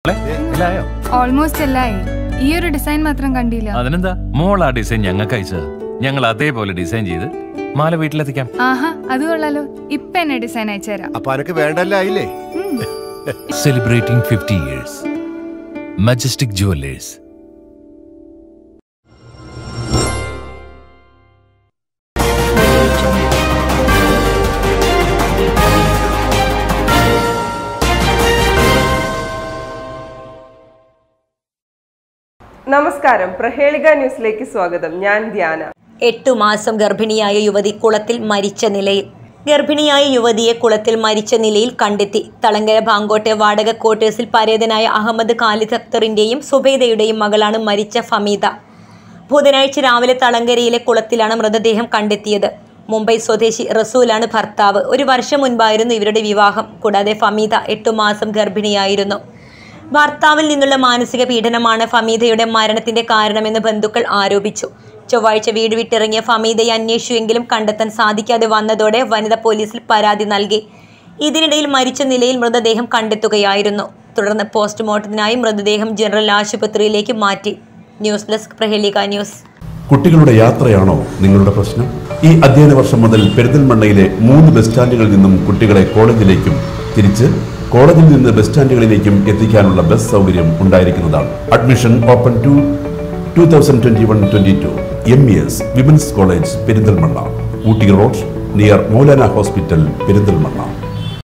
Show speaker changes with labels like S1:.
S1: മോളെ, എല്ലായോ
S2: ഓൾമോസ്റ്റ് എല്ലായി ഈ ഒരു ഡിസൈൻ മാത്രം കണ്ടില്ല
S1: അതിനെന്താ മോൾ ആ ഡിസൈൻ ഞങ്ങൾക്ക് അയച്ചത് ഞങ്ങൾ അതേപോലെ ഡിസൈൻ ചെയ്ത് മാല വീട്ടിലെത്തിക്കാം
S2: ആഹാ അത് കൊള്ളാലോ ഇപ്പൊ എന്നെ ഡിസൈൻ അയച്ചുതരാം
S3: അപ്പൊ അനക്ക് വേണ്ടല്ല ആയില്ലേ
S2: ഉം.
S4: celebrating 50 years. Majestic Jewelers.
S5: നമസ്കാരം പ്രഹേളിക ന്യൂസിലേക്ക് സ്വാഗതം ഞാൻ ധ്യാന
S6: എട്ടു മാസം ഗർഭിണിയായ യുവതി കുളത്തിൽ മരിച്ച നിലയിൽ ഗർഭിണിയായ യുവതിയെ കുളത്തിൽ മരിച്ച നിലയിൽ കണ്ടെത്തി തളങ്കര ബാങ്കോട്ടെ വാടക ക്വാർട്ടേഴ്സിൽ പരേതനായ അഹമ്മദ് ഖാലിദ് അക്തറിന്റെയും സുബൈദയുടെയും മകളാണ് മരിച്ച ഫമീദ ബുധനാഴ്ച രാവിലെ തളങ്കരയിലെ കുളത്തിലാണ് മൃതദേഹം കണ്ടെത്തിയത് മുംബൈ സ്വദേശി റസൂലാണ് ഭർത്താവ് ഒരു വർഷം മുൻപായിരുന്നു ഇവരുടെ വിവാഹം കൂടാതെ ഫമീദ എട്ടു മാസം ഗർഭിണിയായിരുന്നു ഭർത്താവിൽ നിന്നുള്ള മാനസിക പീഡനമാണ് ഫമീദയുടെ മരണത്തിന്റെ കാരണമെന്ന് ബന്ധുക്കൾ ആരോപിച്ചു ചൊവ്വാഴ്ച വീട് വിട്ടിറങ്ങിയ ഫമീദയെ അന്വേഷിച്ചുവെങ്കിലും കണ്ടെത്താൻ സാധിക്കാതെ വന്നതോടെ വനിത പോലീസിൽ പരാതി നൽകി ഇതിനിടയിൽ മരിച്ച നിലയിൽ മൃതദേഹം കണ്ടെത്തുകയായിരുന്നു തുടർന്ന് പോസ്റ്റ്മോർട്ടത്തിനായി മൃതദേഹം ജനറൽ ആശുപത്രിയിലേക്ക് മാറ്റി ന്യൂസ് ഡെസ്ക് പ്രഹേലിക ന്യൂസ്
S7: കുട്ടികളുടെ യാത്രയാണോ നിങ്ങളുടെ പ്രശ്നം ഈ അധ്യയന വർഷം മുതൽ പെരിന്തൽമണ്ണയിലെ മൂന്ന് ബസ് സ്റ്റാൻഡുകളിൽ നിന്നും കുട്ടികളെ കോളേജിലേക്കും തിരിച്ച് കോളേജിൽ നിന്ന് ബസ് സ്റ്റാൻഡുകളിലേക്കും എത്തിക്കാനുള്ള ബസ് സൗകര്യം ഉണ്ടായിരിക്കുന്നതാണ് admission open to two thousand twenty one twenty two M E S women's college Perinthalmanna Ooty road near Maulana hospital Perinthalmanna